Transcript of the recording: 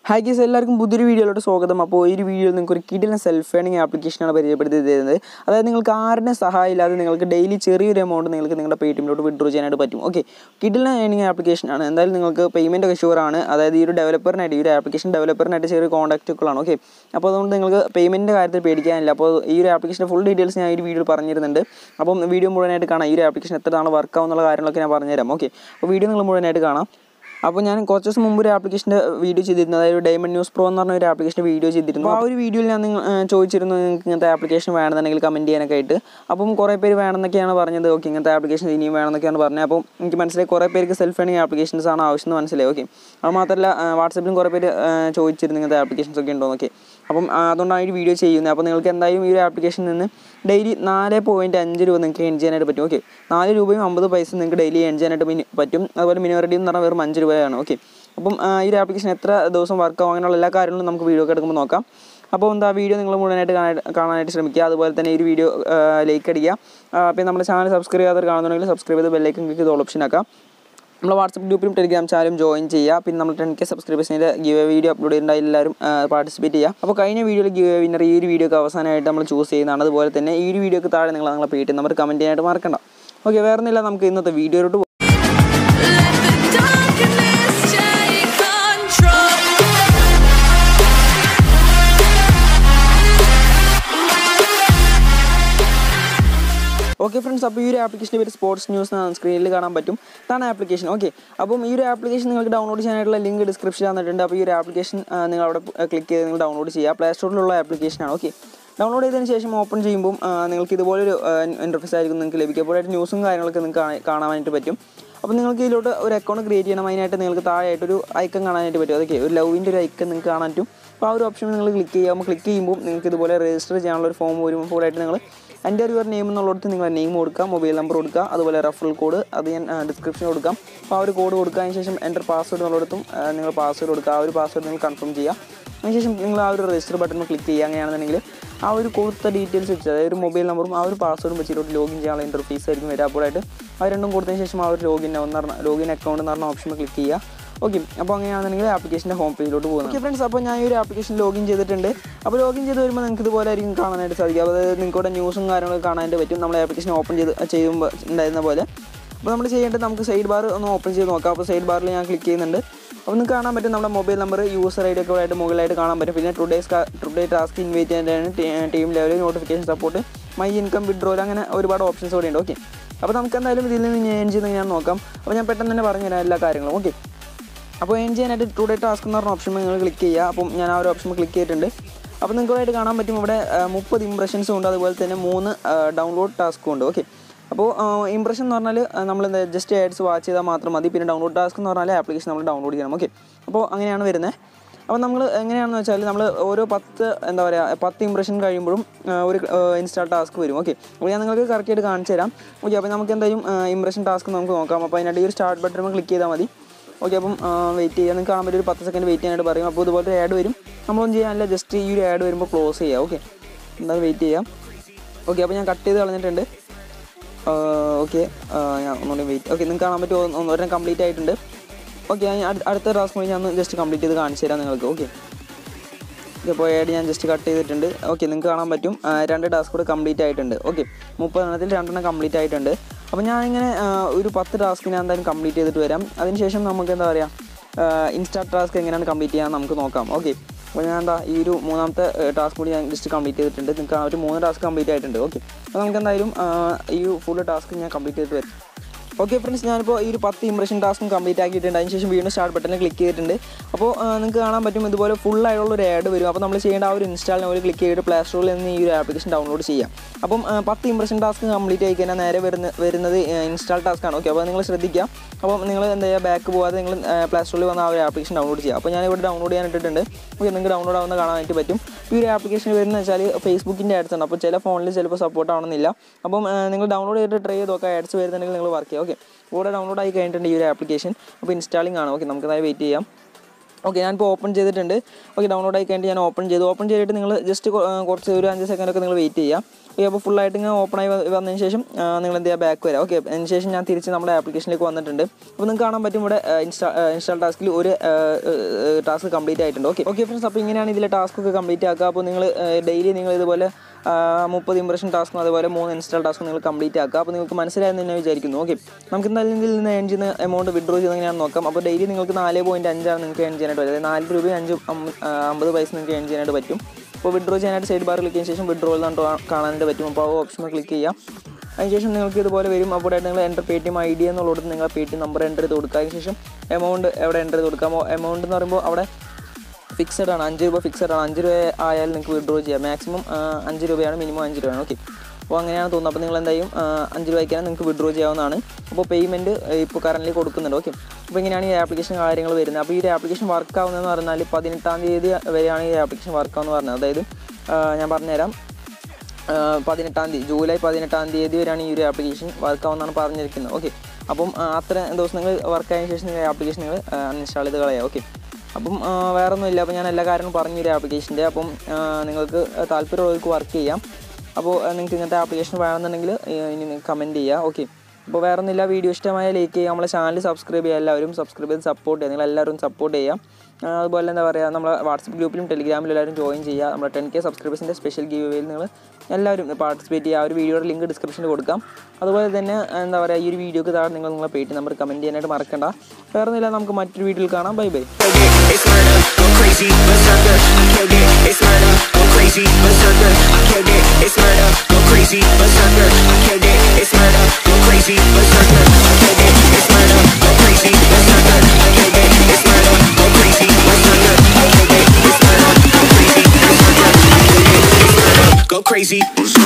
Hi ഗീസ് എല്ലാവർക്കും പുതിയൊരു വീഡിയോയിലോട്ട് സ്വാഗതം അപ്പോൾ ഈ ഒരു വീഡിയോയിൽ നിങ്ങൾക്ക് ഒരു കിടിലൻ സെൽഫ് ഏണിംഗ് ആപ്ലിക്കേഷനാണ് പരിചയപ്പെടുത്തി തരുന്നത് അതായത് നിങ്ങൾക്ക് ആരുടെ സഹായം ഇല്ലാതെ നിങ്ങൾക്ക് ഡെയിലി ചെറിയൊരു എമൗണ്ട് നിങ്ങൾക്ക് നിങ്ങളുടെ പേ ടിഎമ്മിലോട്ട് വിഡ്രോ ചെയ്യാനായിട്ട് പറ്റും ഓക്കെ കിടിലൻ ഏണിംഗ് ആപ്ലിക്കേഷനാണ് എന്തായാലും നിങ്ങൾക്ക് പേയ്മെൻറ്റ് ഒക്കെ ഷുവർ ആണ് അതായത് ഈ ഒരു ഡെവലപ്പറിനായിട്ട് ഈ ഒരു ആപ്ലിക്കേഷൻ ഡെവലപ്പറിനായിട്ട് ചെറിയ കോൺടാക്റ്റുകളാണ് ഓക്കെ അപ്പോൾ അതുകൊണ്ട് നിങ്ങൾക്ക് പേയ്മെൻറ്റിൻ്റെ കാര്യത്തിൽ പേടിക്കാനില്ല അപ്പോൾ ഈ ഒരു ആപ്ലിക്കേഷൻ്റെ ഫുൾ ഡീറ്റെയിൽസ് ഞാൻ ഈ ഒരു വീഡിയോയിൽ പറഞ്ഞിരുന്നുണ്ട് അപ്പം വീഡിയോ മുഴുവനായിട്ട് കാണാം ഈ ഒരു ആപ്ലിക്കേഷൻ എത്ര നാൾ വർക്ക് ആവുന്നുള്ള കാര്യങ്ങളൊക്കെ ഞാൻ പറഞ്ഞുതരാം ഓക്കെ അപ്പോൾ വീഡിയോ നിങ്ങൾ മുഴുവനായിട്ട് കാണാം അപ്പോൾ ഞാൻ കുറച്ച് ദിവസം മുമ്പ് ഒരു ആപ്ലിക്കേഷൻ്റെ വീഡിയോ ചെയ്തിരുന്നു അതായത് ഡയമണ്ട് ന്യൂസ് പ്രോ എന്ന് പറഞ്ഞ ഒരു ആപ്ലിക്കേഷൻ്റെ വീഡിയോ ചെയ്തിരുന്നു അപ്പോൾ ആ ഒരു വീഡിയോയിൽ ഞാൻ നിങ്ങൾ ചോദിച്ചിരുന്നു നിങ്ങൾക്ക് ഇങ്ങനത്തെ ആപ്ലിക്കേഷൻ വേണമെന്നുണ്ടെങ്കിൽ കമൻറ്റ് ചെയ്യാനൊക്കെ ആയിട്ട് അപ്പം കുറേ പേര് വേണമെന്നൊക്കെയാണ് പറഞ്ഞത് ഓക്കെ ഇങ്ങനത്തെ ആപ്ലിക്കേഷൻ ഇനിയും വേണമെന്നൊക്കെയാണ് പറഞ്ഞത് അപ്പോൾ എനിക്ക് മനസ്സിലായി കുറേ പേർക്ക് സെൽഫ് ഏണിംഗ് ആപ്ലിക്കേഷൻസ് ആണ് ആവശ്യം എന്ന് മനസ്സിലായി ഓക്കെ അത് മാത്രമല്ല വാട്സപ്പിലും കുറേ പേര് ആ, ചോദിച്ചിരുന്നു ഇങ്ങനത്തെ ആപ്ലിക്കേഷൻസ് ഒക്കെ ഉണ്ടോ എന്നൊക്കെ അപ്പം ആ, അതുകൊണ്ടാണ് ഈ വീഡിയോ ചെയ്യുന്നത് അപ്പോൾ നിങ്ങൾക്ക് എന്തായാലും ഈ ഒരു ആപ്ലിക്കേഷനിൽ നിന്ന് ഡെയിലി നാല് പോയിൻറ്റ് അഞ്ച് രൂപ നിങ്ങൾക്ക് എൺ ചെയ്യാനായിട്ട് പറ്റും ഓക്കെ നാല് രൂപയും അമ്പത് പൈസ നിങ്ങൾക്ക് ഡെയിലി എൺ ചെയ്യാനായിട്ട് മിനി- പറ്റും അതുപോലെ മിനിമം റെഡി എന്ന് പറഞ്ഞാൽ വെറും അഞ്ച് രൂപയാണ് ഓക്കെ അപ്പം ആ, ഈ ഒരു ആപ്ലിക്കേഷൻ എത്ര ദിവസം വർക്ക് ആവും അങ്ങനെയുള്ള എല്ലാ കാര്യങ്ങളും നമുക്ക് വീഡിയോ ഒക്കെ എടുക്കുമ്പോൾ നോക്കാം അപ്പോൾ എന്താ വീഡിയോ നിങ്ങൾ മുഴുവനായിട്ട് കാണാനായിട്ട് കാണാനായിട്ട് ശ്രമിക്കുക അതുപോലെ തന്നെ ഈ ഒരു വീഡിയോ ലൈക്ക് അടിക്കുക ആ, പിന്നെ നമ്മുടെ ചാനൽ സബ്സ്ക്രൈബ് ചെയ്യാതെ കാണുന്നുണ്ടെങ്കിൽ സബ്സ്ക്രൈബ് ചെയ്ത് ബെല്ലൈക്കൻ ക്ലിക്ക് ചെയ്ത് ഓപ്ഷൻ ആക്കാം നമ്മൾ വാട്സപ്പ് ഗ്രൂപ്പിലും ടെലിഗ്രാം ചാനലും ജോയിൻ ചെയ്യുക പിന്നെ നമ്മൾ ടെൻ കെ സബ്സ്ക്രൈബേഴ്സിൻ്റെ ഗിവ് വീഡിയോ അപ്ലോഡ് ചെയ്യുന്നുണ്ട് എല്ലാവരും പാർട്ടിസിപ്പേറ്റ് ചെയ്യുക അപ്പോൾ കഴിഞ്ഞ വീഡിയോയിൽ ഗിവ് വിന്നർ ഈ ഒരു വീഡിയോക്ക് അവസാനമായിട്ട് നമ്മൾ ചൂസ് ചെയ്യുന്നതാണ് അതുപോലെ തന്നെ ഈ ഒരു വീഡിയോക്ക് താഴെ നിങ്ങൾ നിങ്ങളെ പേടി നമ്പർ കമൻറ്റ് ചെയ്യാനായിട്ട് മറക്കണ്ട ഓക്കെ വേറെ ഒന്നുമില്ല നമുക്ക് ഇന്നത്തെ വീഡിയോയിലോട്ട് Let the darkness take control. Okay friends അപ്പോൾ ഈ ഒരു ആപ്ലിക്കേഷൻ്റെ പേര് സ്പോർട്സ് ന്യൂസ് എന്നാണ് സ്ക്രീനിൽ കാണാൻ പറ്റും ഇതാണ് ആപ്ലിക്കേഷൻ ഓക്കെ അപ്പം ഈ ഒരു ആപ്ലിക്കേഷൻ നിങ്ങൾക്ക് ഡൗൺലോഡ് ചെയ്യാനായിട്ടുള്ള ലിങ്ക് ഡിസ്ക്രിപ്ഷൻ തന്നിട്ടുണ്ട് അപ്പോൾ ഈ ഒരു ആപ്ലിക്കേഷൻ നിങ്ങൾ അവിടെ ക്ലിക്ക് ചെയ്ത് നിങ്ങൾ ഡൗൺലോഡ് ചെയ്യുക പ്ലേ സ്റ്റോറിലുള്ള ആപ്ലിക്കേഷനാണ് ഓക്കെ ഡൗൺലോഡ് ചെയ്തതിന് ശേഷം ഓപ്പൺ ചെയ്യുമ്പോൾ ആ, നിങ്ങൾക്ക് ഇതുപോലൊരു ഇൻ്റർഫേസ് ആയിരിക്കും നിങ്ങൾക്ക് ലഭിക്കുക അപ്പോഴായിട്ട് ന്യൂസും കാര്യങ്ങളൊക്കെ നിങ്ങൾക്ക് കാണാൻ- കാണാനായിട്ട് പറ്റും അപ്പോൾ നിങ്ങൾക്ക് ഇതിലോട്ട് ഒരു അക്കൗണ്ട് ക്രിയേറ്റ് ചെയ്യണം അതിനായിട്ട് നിങ്ങൾക്ക് താഴെയായിട്ടൊരു ഐക്കൺ കാണാനായിട്ട് പറ്റും അതൊക്കെ ഒരു ലവിൻ്റെ ഒരു ഐക്കൺ നിങ്ങൾക്ക് കാണാൻ പറ്റും അപ്പോൾ ആ ഒരു ഓപ്ഷൻ നിങ്ങൾ ക്ലിക്ക് ചെയ്യുമ്പോൾ ക്ലിക്ക് ചെയ്യുമ്പോൾ നിങ്ങൾക്ക് ഇതുപോലെ രജിസ്റ്റർ ചെയ്യാനുള്ള ഒരു ഫോം വരും ഫോളായിട്ട് നിങ്ങൾ എൻ്റെ യുവർ നെയിം എന്നുള്ളിടത്ത് നിങ്ങൾ നെയിം കൊടുക്കുക മൊബൈൽ നമ്പർ കൊടുക്കുക അതുപോലെ റഫറൽ കോഡ് അത് ഞാൻ ഡിസ്ക്രിപ്ഷൻ കൊടുക്കാം അപ്പോൾ ആ ഒരു കോഡ് കൊടുക്കുക അതിന് ശേഷം എൻ്റർ പാസ്വേഡ് എന്നുള്ളിടത്തും ആ, നിങ്ങൾ പാസ്വേഡ് കൊടുക്കുക ആ ഒരു പാസ്വേഡ് നിങ്ങൾ കൺഫേം ചെയ്യുക അതിനുശേഷം നിങ്ങൾ ആ ഒരു രജിസ്റ്റർ ബട്ടൺ ക്ലിക്ക് ചെയ്യുക അങ്ങനെയാണെന്നുണ്ടെങ്കിൽ ആ ഒരു കൊടുത്ത ഡീറ്റെയിൽസ് വെച്ച് അതായത് ഒരു മൊബൈൽ നമ്പറും ആ ഒരു പാസ്വേഡും വെച്ചിട്ട് ലോഗിൻ ചെയ്യാനുള്ള ഇൻ്റർഫേസ് ആയിരിക്കും വരിക അപ്പോഴായിട്ട് അത് രണ്ടും കൊടുത്തതിന് ശേഷം ആ ഒരു ലോഗിൻ എന്ന് പറഞ്ഞ ലോഗിൻ അക്കൗണ്ട് എന്ന് പറഞ്ഞ ഓപ്ഷൻ ക്ലിക്ക് ചെയ്യുക ഓക്കെ അപ്പോൾ അങ്ങനെയാണെന്നുണ്ടെങ്കിൽ ആപ്ലിക്കേഷൻ്റെ ഹോം പേജിലോട്ട് പോകുന്നത് ഓക്കെ ഫ്രണ്ട്സ് അപ്പോൾ ഞാൻ ഈ ഒരു ആപ്ലിക്കേഷൻ ലോഗിൻ ചെയ്തിട്ടുണ്ട് അപ്പോൾ ലോഗിൻ ചെയ്ത് വരുമ്പോൾ നിങ്ങൾക്ക് ഇതുപോലെ ആയിരിക്കും കാണാനായിട്ട് സാധിക്കും അതായത് നിങ്ങൾക്കൂടെ ന്യൂസും കാര്യങ്ങളൊക്കെ കാണാനായിട്ട് പറ്റും നമ്മൾ ആപ്ലിക്കേഷൻ ഓപ്പൺ ചെയ്ത് ചെയ്യുമ്പോൾ ഉണ്ടായിരുന്ന പോലെ അപ്പോൾ നമ്മൾ ചെയ്യേണ്ടത് നമുക്ക് സൈഡ് ബാർ ഒന്ന് ഓപ്പൺ ചെയ്ത് നോക്കാം അപ്പോൾ സൈഡ് ബാറിൽ ഞാൻ ക്ലിക്ക് ചെയ്യുന്നുണ്ട് അപ്പോൾ നിങ്ങൾക്ക് കാണാൻ പറ്റും നമ്മുടെ mobile number user I D ഒക്കെ ആയിട്ട് മുകളിലായിട്ട് കാണാൻ പറ്റും പിന്നെ ടുഡേസ് ടുഡേ ടാസ്ക് ഇൻവൈറ്റ് ചെയ്യാനാണ് team level notification support my income withdrawal അങ്ങനെ ഒരുപാട് ഓപ്ഷൻസ് കൂടെ ഉണ്ട് ഓക്കെ അപ്പോൾ നമുക്ക് എന്തായാലും ഇതിൽ നിന്ന് ഞാൻ ചെയ്യുന്നത് ഞാൻ നോക്കാം അപ്പോൾ ഞാൻ പെട്ടെന്ന് തന്നെ പറഞ്ഞുതരാം എല്ലാ കാര്യങ്ങളും ഓക്കെ അപ്പോൾ ഏൺ ചെയ്യാനായിട്ട് ടുഡേ ടാസ്ക് എന്ന് പറഞ്ഞ ഓപ്ഷൻ നിങ്ങൾ ക്ലിക്ക് ചെയ്യുക അപ്പം ഞാൻ ആ ഒരു ഓപ്ഷൻ ക്ലിക്ക് ചെയ്തിട്ടുണ്ട് അപ്പോൾ നിങ്ങൾക്കായിട്ട് കാണാൻ പറ്റും ഇവിടെ മുപ്പത് ഇംപ്രഷൻസും ഉണ്ട് അതുപോലെ തന്നെ മൂന്ന് ഡൗൺലോഡ് ടാസ്കും ഉണ്ട് ഓക്കെ അപ്പോൾ ഇംപ്രഷൻ എന്ന് പറഞ്ഞാൽ നമ്മൾ എന്താ ജസ്റ്റ് ആഡ്സ് വാച്ച് ചെയ്താൽ മാത്രം മതി പിന്നെ ഡൗൺലോഡ് ടാസ്ക് എന്ന് പറഞ്ഞാൽ ആപ്ലിക്കേഷൻ നമ്മൾ ഡൗൺലോഡ് ചെയ്യണം ഓക്കെ അപ്പോൾ അങ്ങനെയാണ് വരുന്നത് അപ്പോൾ നമ്മൾ എങ്ങനെയാണെന്ന് വെച്ചാൽ നമ്മൾ ഓരോ പത്ത് എന്താ പറയുക പത്ത് ഇംപ്രഷൻ കഴിയുമ്പോഴും ആ, ഒരു ഇൻസ്റ്റാൾ ടാസ്ക് വരും ഓക്കെ അപ്പോൾ ഞാൻ നിങ്ങൾക്ക് കറക്റ്റായിട്ട് കാണിച്ചു തരാം ഓക്കെ അപ്പോൾ നമുക്ക് എന്തായാലും ഇംപ്രഷൻ ടാസ്ക് നമുക്ക് നോക്കാം അപ്പോൾ അതിനായിട്ട് ഈ ഒരു സ്റ്റാർട്ട് ബട്ടൺ ക്ലിക്ക് ചെയ്താൽ മതി ഓക്കെ അപ്പം വെയിറ്റ് ചെയ്യുക നിങ്ങൾക്ക് കാണാൻ പറ്റും ഒരു പത്ത് സെക്കൻഡ് വെയിറ്റ് ചെയ്യാനായിട്ട് പറയും അപ്പോൾ ഇതുപോലത്തെ ആഡ് വരും നമ്മളൊന്നും ചെയ്യാനില്ല ജസ്റ്റ് ഈ ഒരു ആഡ് വരുമ്പോൾ ക്ലോസ് ചെയ്യുക ഓക്കെ എന്തായാലും വെയിറ്റ് ചെയ്യാം ഓക്കെ അപ്പോൾ ഞാൻ കട്ട് ചെയ്ത് കളഞ്ഞിട്ടുണ്ട് ഓക്കെ ഞാൻ ഒന്നുകൂടി വെയിറ്റ് ഓക്കെ നിങ്ങൾക്ക് കാണാൻ പറ്റുമോ ഒന്ന് ഒരെണ്ണം കംപ്ലീറ്റ് ആയിട്ടുണ്ട് ഓക്കെ ഞാൻ അടു- അടുത്ത ടാസ്ക് കൂടി ഞാൻ ഒന്ന് ജസ്റ്റ് കംപ്ലീറ്റ് ചെയ്ത് കാണിച്ചു തരാം നിങ്ങൾക്ക് ഓക്കെ ഇപ്പോൾ ആഡ് ഞാൻ ജസ്റ്റ് കട്ട് ചെയ്തിട്ടുണ്ട് ഓക്കെ നിങ്ങൾക്ക് കാണാൻ പറ്റും ആ, രണ്ട് ടാസ്ക് കൂടെ കംപ്ലീറ്റ് ആയിട്ടുണ്ട് ഓക്കെ മുപ്പതെണ്ണത്തിൽ രണ്ടെണ്ണം കംപ്ലീറ്റ് ആയിട്ടുണ്ട് അപ്പോൾ ഞാനിങ്ങനെ ആ, ഒരു പത്ത് ടാസ്ക് ഞാൻ എന്തായാലും കംപ്ലീറ്റ് ചെയ്തിട്ട് വരാം അതിനുശേഷം നമുക്ക് എന്താ പറയുക ഇൻസ്റ്റാ ടാസ്ക് എങ്ങനെയാണ് കംപ്ലീറ്റ് ചെയ്യാൻ നമുക്ക് നോക്കാം ഓക്കെ അപ്പോൾ ഞാൻ എന്താ ഈ ഒരു മൂന്നാമത്തെ ടാസ്ക് കൂടി ഞാൻ ജസ്റ്റ് കംപ്ലീറ്റ് ചെയ്തിട്ടുണ്ട് നിങ്ങൾക്ക് ആ ഒരു മൂന്ന് ടാസ്ക് കംപ്ലീറ്റ് ആയിട്ടുണ്ട് ഓക്കെ അപ്പോൾ നമുക്ക് എന്തായാലും ആ, ഈ ഫുൾ ടാസ്ക് ഞാൻ കംപ്ലീറ്റ് ചെയ്തിട്ട് വരും ഓക്കെ ഫ്രണ്ട്സ് ഞാനിപ്പോൾ ഈ ഒരു പത്ത് ഇംപ്രഷൻ ടാസ്കും കംപ്ലീറ്റ് ആക്കിയിട്ടുണ്ട് അതിന് ശേഷം വീണ്ടും സ്റ്റാർട്ട് ബട്ടണിൽ ക്ലിക്ക് ചെയ്തിട്ടുണ്ട് അപ്പോൾ നിങ്ങൾക്ക് കാണാൻ പറ്റും ഇതുപോലെ ഫുൾ ആയിട്ടുള്ള ഒരു ആഡ് വരും അപ്പോൾ നമ്മൾ ചെയ്യേണ്ട ആ ഒരു ഇൻസ്റ്റാളിന് ഒരു ക്ലിക്ക് ചെയ്തിട്ട് പ്ലേ സ്റ്റോറിൽ നിന്ന് ഈ ഒരു ആപ്ലിക്കേഷൻ ഡൗൺലോഡ് ചെയ്യാം അപ്പം ആ, പത്ത് ഇംപ്രഷൻ ടാസ്ക് കംപ്ലീറ്റ് ആയി കഴിഞ്ഞാൽ നേരെ വരുന്ന വരുന്നത് ഇൻസ്റ്റാൾ ടാസ്ക് ആണ് ഓക്കെ അപ്പോൾ നിങ്ങൾ ശ്രദ്ധിക്കുക അപ്പോൾ നിങ്ങൾ എന്താ ചെയ്യുക ബാക്ക് പോകാതെ നിങ്ങൾ പ്ലേ സ്റ്റോറിൽ വന്ന ആ ഒരു ആപ്ലിക്കേഷൻ ഡൗൺലോഡ് ചെയ്യുക അപ്പോൾ ഞാൻ ഇവിടെ ഡൗൺലോഡ് ചെയ്യാൻ ഇട്ടിട്ടുണ്ട് ഓക്കെ നിങ്ങൾക്ക് ഡൗൺലോഡ് ആവുന്ന കാണാനായിട്ട് പറ്റും ഈ ഒരു ആപ്ലിക്കേഷൻ വരുന്നത് വെച്ചാൽ ഫേസ്ബുക്കിൻ്റെ ആഡ്സ് ആണ് അപ്പോൾ ചില ഫോണിൽ ചിലപ്പോൾ സപ്പോർട്ട് ആവണമെന്നില്ല അപ്പം ആ, നിങ്ങൾ ഡൗൺലോഡ് ചെയ്തിട്ട് ട്രൈ ചെയ്ത് നോക്കുക ആഡ്സ് വരുന്നുണ്ടെങ്കിൽ നിങ്ങൾ വർക്ക് ചെയ്യുക ഓക്കെ ഇവിടെ ഡൗൺലോഡ് ആയി കഴിഞ്ഞിട്ടുണ്ട് ഈ ഒരു ആപ്ലിക്കേഷൻ അപ്പോൾ ഇൻസ്റ്റാളിംഗ് ആണ് ഓക്കെ നമുക്ക് അതായത് വെയിറ്റ് ചെയ്യാം ഓക്കെ ഞാനിപ്പോൾ ഓപ്പൺ ചെയ്തിട്ടുണ്ട് ഓക്കെ ഡൗൺലോഡ് ആയി കഴിഞ്ഞിട്ട് ഞാൻ ഓപ്പൺ ചെയ്തു ഓപ്പൺ ചെയ്തിട്ട് നിങ്ങൾ ജസ്റ്റ് കുറച്ച് ഒരു അഞ്ച് സെക്കൻഡ് ഒക്കെ നിങ്ങൾ വെയിറ്റ് ചെയ്യുക ഓക്കെ അപ്പോൾ ഫുള്ളായിട്ട് ഇങ്ങനെ ഓപ്പൺ ആയി വ- വന്നതിന് ശേഷം ആ, നിങ്ങൾ എന്ത് ചെയ്യുക ബാക്ക് വരാം ഓക്കെ അതിന് ശേഷം ഞാൻ തിരിച്ച് നമ്മുടെ ആപ്ലിക്കേഷനിലേക്ക് വന്നിട്ടുണ്ട് അപ്പോൾ നിങ്ങൾക്ക് കാണാൻ പറ്റും ഇവിടെ ഇൻസ്റ്റാ ഇൻസ്റ്റാൾ ടാസ്കിൽ ഒരു ടാസ്ക് കംപ്ലീറ്റ് ആയിട്ടുണ്ട് ഓക്കെ ഓക്കെ ഫ്രണ്ട്സ് അപ്പോൾ ഇങ്ങനെയാണ് ഇതിലെ ടാസ്ക് ഒക്കെ കംപ്ലീറ്റ് ആക്കുക അപ്പോൾ നിങ്ങൾ ഡെയിലി നിങ്ങൾ ഇതുപോലെ ആ, മുപ്പത് ഇംപ്രഷൻ ടാസ്കും അതുപോലെ മൂന്ന് ഇൻസ്റ്റാൾ ടാസ്കും നിങ്ങൾ കംപ്ലീറ്റ് ആക്കുക അപ്പോൾ നിങ്ങൾക്ക് മനസ്സിലായെന്ന് തന്നെ വിചാരിക്കുന്നു ഓക്കെ നമുക്ക് എന്തായാലും ഇതിൽ നിന്ന് ഏൺ ചെയ്യുന്ന എമൗണ്ട് വിഡ്രോ ചെയ്യുന്നത് എങ്ങനെയാണെന്ന് നോക്കാം അപ്പോൾ ഡെയിലി നിങ്ങൾക്ക് നാല് പോയിൻറ്റ് അഞ്ചാണ് നിങ്ങൾക്ക് ഏൺ ചെയ്യാനായിട്ട് പറ്റും അതായത് നാല് രൂപയും അഞ്ച് അമ്പ- ആ, അമ്പത് പൈസ നിങ്ങൾക്ക് ഏൺ ചെയ്യാനായിട്ട് പറ്റും അപ്പോൾ വിഡ്രോ ചെയ്യാനായിട്ട് സൈഡ് ബാർ ക്ലിക്ക് ചെയ്ത ശേഷം വിഡ്രോ എന്നാണ് കാണാനായിട്ട് പറ്റും അപ്പോൾ ആ ഓപ്ഷൻ ക്ലിക്ക് ചെയ്യാം അതിനുശേഷം നിങ്ങൾക്ക് ഇതുപോലെ വരും അപ്പോൾ ഇവിടെ നിങ്ങൾ enter Paytm I D എന്നുള്ളത് നിങ്ങൾ Paytm number enter ചെയ്ത് കൊടുക്കുക അതിനുശേഷം എമൗണ്ട് എവിടെ എൻ്റർ ചെയ്ത് കൊടുക്കാം എമൗണ്ട് എന്ന് പറയുമ്പോൾ അവിടെ ഫിക്സഡ് ആണ് അഞ്ച് രൂപ ഫിക്സഡ് ആണ് അഞ്ച് രൂപ ആയാലും നിങ്ങൾക്ക് വിഡ്രോ ചെയ്യാം മാക്സിമം അഞ്ച് രൂപയാണ് മിനിമം അഞ്ച് രൂപയാണ് ഓക്കെ അപ്പോൾ അങ്ങനെയാണ് തോന്നുന്നത് അപ്പോൾ നിങ്ങൾ എന്തായാലും ആ, അഞ്ച് രൂപയ്ക്കാണ് നിങ്ങൾക്ക് വിഡ്രോ ചെയ്യാവുന്നതാണ് അപ്പോൾ പേയ്മെൻറ്റ് ഇപ്പോൾ കറൻറ്റ്ലി കൊടുക്കുന്നുണ്ട് ഓക്കെ അപ്പോൾ ഇങ്ങനെയാണ് ഈ ആപ്ലിക്കേഷൻ കാര്യങ്ങൾ വരുന്നത് അപ്പോൾ ഈ ഒരു ആപ്ലിക്കേഷൻ വർക്ക് ആവുന്നതെന്ന് പറഞ്ഞാൽ പതിനെട്ടാം തീയതി വരെയാണ് ഈ ആപ്ലിക്കേഷൻ വർക്ക് ആവുന്നത് പറഞ്ഞത് അതായത് ആ, ഞാൻ പറഞ്ഞുതരാം ആ, പതിനെട്ടാം തീയതി ജൂലൈ പതിനെട്ടാം തീയതി വരെയാണ് ഈ ഒരു ആപ്ലിക്കേഷൻ വർക്ക് ആവുമെന്നാണ് പറഞ്ഞിരിക്കുന്നത് ഓക്കെ അപ്പം ആ, അത്ര ദിവസം നിങ്ങൾ വർക്ക് ആയതിനു ശേഷം നിങ്ങൾ ആപ്ലിക്കേഷൻ നിങ്ങൾ അൺഇൻസ്റ്റാൾ ചെയ്ത് കളയാം ഓക്കെ അപ്പം ആ, വേറെ ഒന്നുമില്ല അപ്പോൾ ഞാൻ എല്ലാ കാര്യങ്ങളും പറഞ്ഞു ഈ ആപ്ലിക്കേഷൻ്റെ അപ്പം ആ, നിങ്ങൾക്ക് താല്പര്യമുള്ളവർക്ക് വർക്ക് ചെയ്യാം അപ്പോൾ ആ, നിങ്ങൾക്ക് ഇങ്ങനത്തെ ആപ്ലിക്കേഷൻ വേണമെന്നുണ്ടെങ്കിൽ ആ, ഇനി കമൻറ്റ് ചെയ്യുക ഓക്കെ അപ്പോൾ വേറെ ഒന്നുമില്ല വീഡിയോ ഇഷ്ടമായ ലൈക്ക് ചെയ്യുക നമ്മളെ ചാനൽ സബ്സ്ക്രൈബ് ചെയ്യുക എല്ലാവരും സബ്സ്ക്രൈബ് ചെയ്ത് സപ്പോർട്ട് ചെയ്യുക നിങ്ങൾ എല്ലാവരും സപ്പോർട്ട് ചെയ്യാം ആ, അതുപോലെ എന്താ പറയുക നമ്മളെ വാട്സപ്പ് ഗ്രൂപ്പിലും ടെലിഗ്രാമിലും എല്ലാവരും ജോയിൻ ചെയ്യുക നമ്മുടെ ടെൻ കെ സബ്സ്ക്രൈബേഴ്സിൻ്റെ സ്പെഷ്യൽ ഗീവ് വേയിൽ നിങ്ങൾ എല്ലാവരും പാർട്ടിസിപ്പേറ്റ് ചെയ്യുക ആ ഒരു വീഡിയോയുടെ ലിങ്ക് ഡിസ്ക്രിപ്ഷനിൽ കൊടുക്കാം അതുപോലെ തന്നെ എന്താ പറയുക ഈ ഒരു വീഡിയോക്ക് താഴെ നിങ്ങൾ നിങ്ങളെ പേറ്റി നമ്പർ കമൻറ്റ് ചെയ്യാനായിട്ട് മറക്കണ്ട വേറെ ഒന്നുമില്ല നമുക്ക് മറ്റൊരു വീഡിയോയിൽ കാണാം bye bye It's murder, go crazy, berserker. I killed it. It's murder, go crazy, berserker. I killed it. It's murder, go crazy, berserker. I killed it. It's murder, go crazy, berserker. I killed it. It's murder, go crazy, berserker. I killed it. It's murder, go crazy, berserker. I killed it. It's murder, go crazy, berserker. I killed it. It's murder, go crazy.